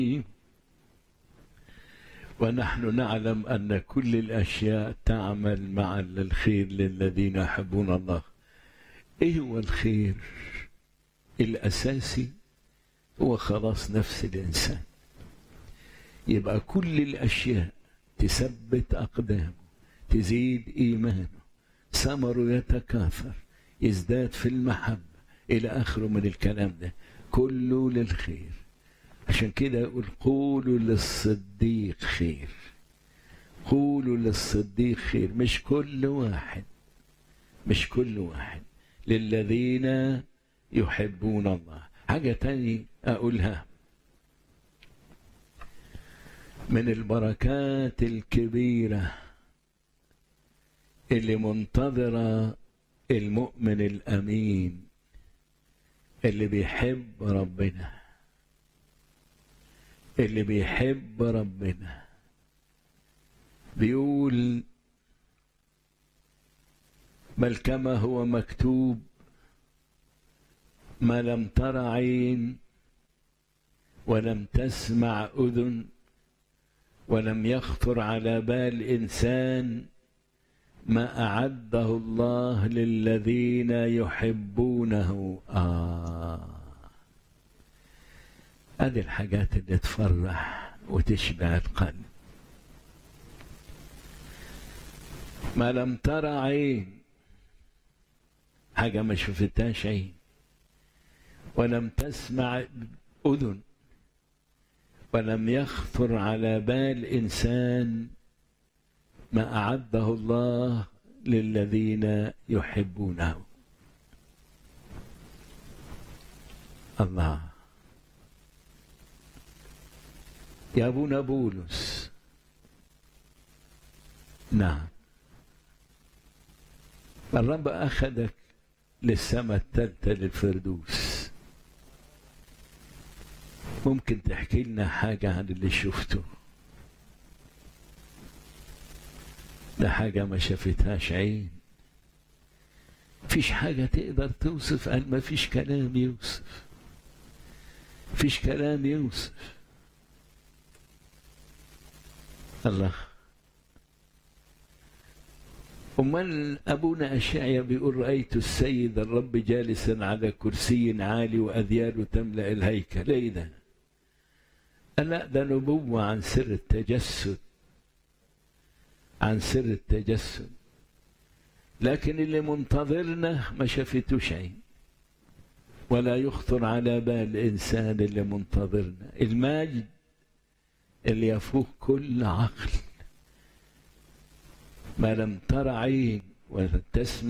ونحن نعلم أن كل الأشياء تعمل معا للخير للذين يحبون الله إيه هو الخير الأساسي هو خلاص نفس الإنسان يبقى كل الأشياء تثبت أقدامه تزيد إيمانه ثمره يتكاثر يزداد في المحبة إلى آخره من الكلام ده كله للخير عشان كده يقول قولوا للصديق خير قولوا للصديق خير مش كل واحد مش كل واحد للذين يحبون الله حاجة تاني أقولها من البركات الكبيرة اللي منتظرة المؤمن الأمين اللي بيحب ربنا اللي بيحب ربنا بيقول بل كما هو مكتوب ما لم تر عين ولم تسمع اذن ولم يخطر على بال انسان ما اعده الله للذين يحبونه اه هذه الحاجات اللي تفرح وتشبع القلب ما لم ترى عين حاجة ما شفتهاش عين ولم تسمع أذن ولم يخطر على بال إنسان ما أعده الله للذين يحبونه الله يا ابونا بولس نعم الرب اخذك للسماء الثالثه للفردوس ممكن تحكي لنا حاجه عن اللي شفته ده حاجه ما شافتهاش عين فيش حاجه تقدر توصف قال ما فيش كلام يوصف فيش كلام يوصف الله أمال أبونا أشعيا بيقول رأيت السيد الرب جالسا على كرسي عالي وأذياله تملأ الهيكل إيه ده؟ لا ده نبوة عن سر التجسد عن سر التجسد لكن اللي منتظرنا ما شافته شيء ولا يخطر على بال إنسان اللي منتظرنا المجد اللي يفوق كل عقل ما لم تر عين ولم تسمع